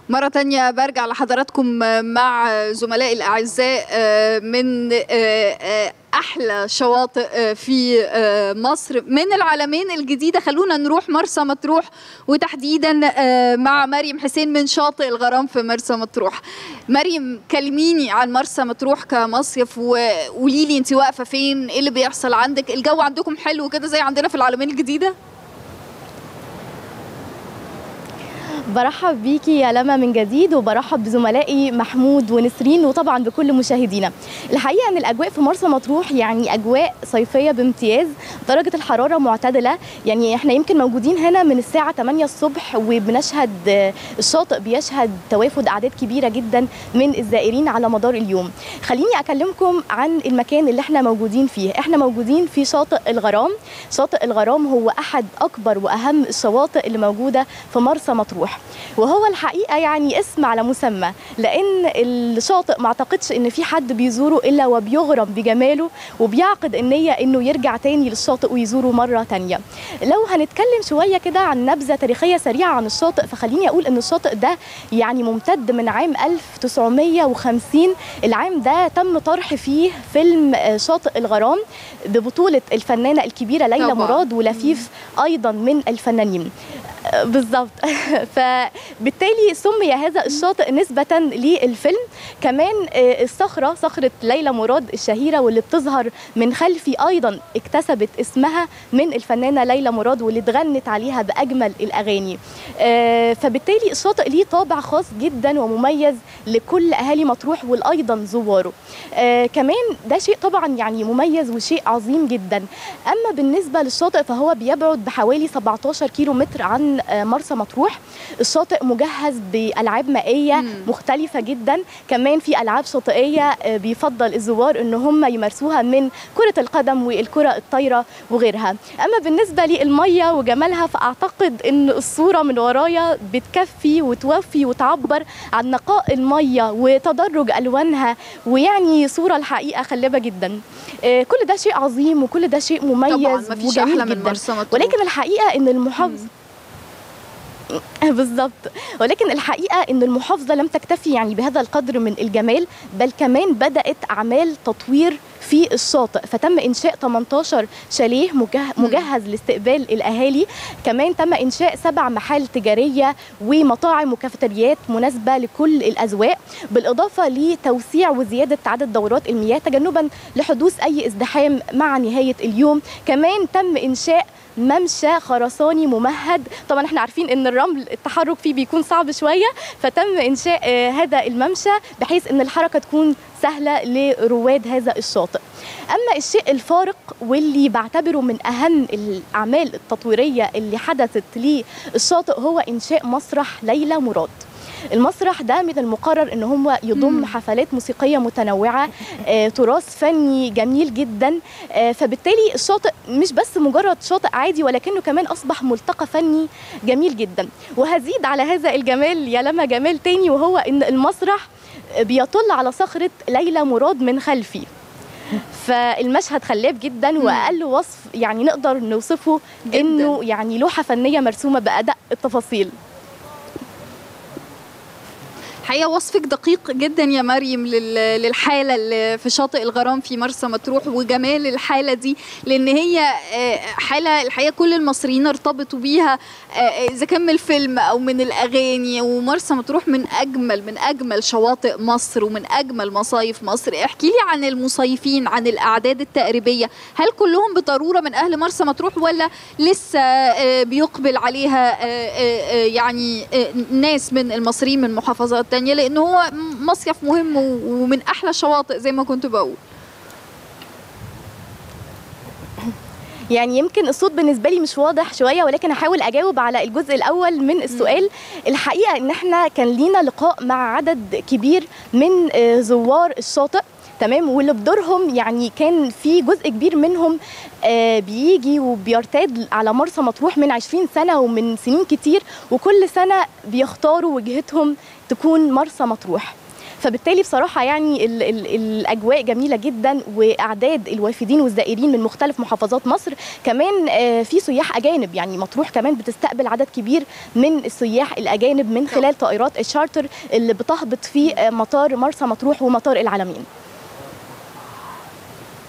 مرة تانية برجع لحضراتكم مع زملائي الأعزاء من أحلى شواطئ في مصر من العالمين الجديدة خلونا نروح مرسى مطروح وتحديدا مع مريم حسين من شاطئ الغرام في مرسى مطروح مريم كلميني عن مرسى مطروح كمصيف وقولي لي انت واقفة فين ايه اللي بيحصل عندك الجو عندكم حلو كده زي عندنا في العالمين الجديدة برحب بيكي يا لما من جديد وبرحب بزملائي محمود ونسرين وطبعا بكل مشاهدينا الحقيقه ان الاجواء في مرسى مطروح يعني اجواء صيفيه بامتياز درجه الحراره معتدله يعني احنا يمكن موجودين هنا من الساعه 8 الصبح وبنشهد الشاطئ بيشهد توافد اعداد كبيره جدا من الزائرين على مدار اليوم خليني اكلمكم عن المكان اللي احنا موجودين فيه احنا موجودين في شاطئ الغرام شاطئ الغرام هو احد اكبر واهم الشواطئ اللي موجوده في مرسى مطروح وهو الحقيقه يعني اسم على مسمى لان الشاطئ ما اعتقدش ان في حد بيزوره الا وبيغرم بجماله وبيعقد النيه انه يرجع تاني للشاطئ ويزوره مره تانيه لو هنتكلم شويه كده عن نبذه تاريخيه سريعه عن الشاطئ فخليني اقول ان الشاطئ ده يعني ممتد من عام 1950 العام ده تم طرح فيه فيلم شاطئ الغرام ببطوله الفنانه الكبيره ليلى طبعا. مراد ولفيف ايضا من الفنانين بالظبط فبالتالي سمي هذا الشاطئ نسبة للفيلم كمان الصخرة صخرة ليلى مراد الشهيرة واللي بتظهر من خلفي أيضا اكتسبت اسمها من الفنانة ليلى مراد واللي اتغنت عليها بأجمل الأغاني فبالتالي الشاطئ ليه طابع خاص جدا ومميز لكل أهالي مطروح والأيضا زواره كمان ده شيء طبعا يعني مميز وشيء عظيم جدا أما بالنسبة للشاطئ فهو بيبعد بحوالي 17 كيلو متر عن مرسى مطروح الشاطئ مجهز بألعاب مائية مم. مختلفة جدا كمان في ألعاب شاطئية بيفضل الزوار ان هم يمارسوها من كرة القدم والكرة الطايرة وغيرها أما بالنسبة للمية وجمالها فأعتقد ان الصورة من ورايا بتكفي وتوفي وتعبر عن نقاء المية وتدرج ألوانها ويعني صورة الحقيقة خلابة جدا كل ده شيء عظيم وكل ده شيء مميز طبعا مفيش أحلى من مرسى مطروح ولكن الحقيقة ان المحافظة بالظبط ولكن الحقيقه ان المحافظه لم تكتفي يعني بهذا القدر من الجمال بل كمان بدات اعمال تطوير في الشاطئ فتم انشاء 18 شاليه مجهز لاستقبال الاهالي كمان تم انشاء سبع محال تجاريه ومطاعم وكافيتريات مناسبه لكل الاذواق بالاضافه لتوسيع وزياده عدد دورات المياه تجنبا لحدوث اي ازدحام مع نهايه اليوم كمان تم انشاء ممشى خرساني ممهد طبعا احنا عارفين ان الرمل التحرك فيه بيكون صعب شويه فتم انشاء آه هذا الممشى بحيث ان الحركه تكون سهله لرواد هذا الشاطئ اما الشيء الفارق واللي بعتبره من اهم الاعمال التطويريه اللي حدثت للشاطئ هو انشاء مسرح ليلى مراد المسرح ده من المقرر ان هو يضم حفلات موسيقيه متنوعه آه، تراث فني جميل جدا آه، فبالتالي الشاطئ مش بس مجرد شاطئ عادي ولكنه كمان اصبح ملتقى فني جميل جدا وهزيد على هذا الجمال يا لما جمال تاني وهو ان المسرح بيطل على صخره ليلى مراد من خلفي فالمشهد خلاب جدا واقل وصف يعني نقدر نوصفه جداً. انه يعني لوحه فنيه مرسومه بادق التفاصيل حقيقة وصفك دقيق جدا يا مريم لل- للحالة اللي في شاطئ الغرام في مرسى مطروح وجمال الحالة دي لأن هي آه، حالة الحقيقة كل المصريين ارتبطوا بيها آه، إذا كان من الفيلم أو من الأغاني ومرسى مطروح من أجمل من أجمل شواطئ مصر ومن أجمل مصايف مصر احكي لي عن المصيفين عن الأعداد التقريبية هل كلهم بالضرورة من أهل مرسى مطروح ولا لسه آه، بيقبل عليها آه، آه، آه، يعني آه، ناس من المصريين من محافظات تانية لأن هو مصيف مهم و- ومن أحلى الشواطئ زي ما كنت بقول يعني يمكن الصوت بالنسبه لي مش واضح شويه ولكن هحاول اجاوب على الجزء الاول من السؤال الحقيقه ان احنا كان لينا لقاء مع عدد كبير من آه، زوار الشاطئ تمام واللي بدورهم يعني كان في جزء كبير منهم آه، بيجي وبيرتاد على مرسى مطروح من 20 سنه ومن سنين كتير وكل سنه بيختاروا وجهتهم تكون مرسى مطروح فبالتالي بصراحه يعني ال ال الاجواء جميله جدا واعداد الوافدين والزائرين من مختلف محافظات مصر كمان آه، في سياح اجانب يعني مطروح كمان بتستقبل عدد كبير من السياح الاجانب من خلال طائرات الشارتر اللي بتهبط في آه، مطار مرسى مطروح ومطار العالمين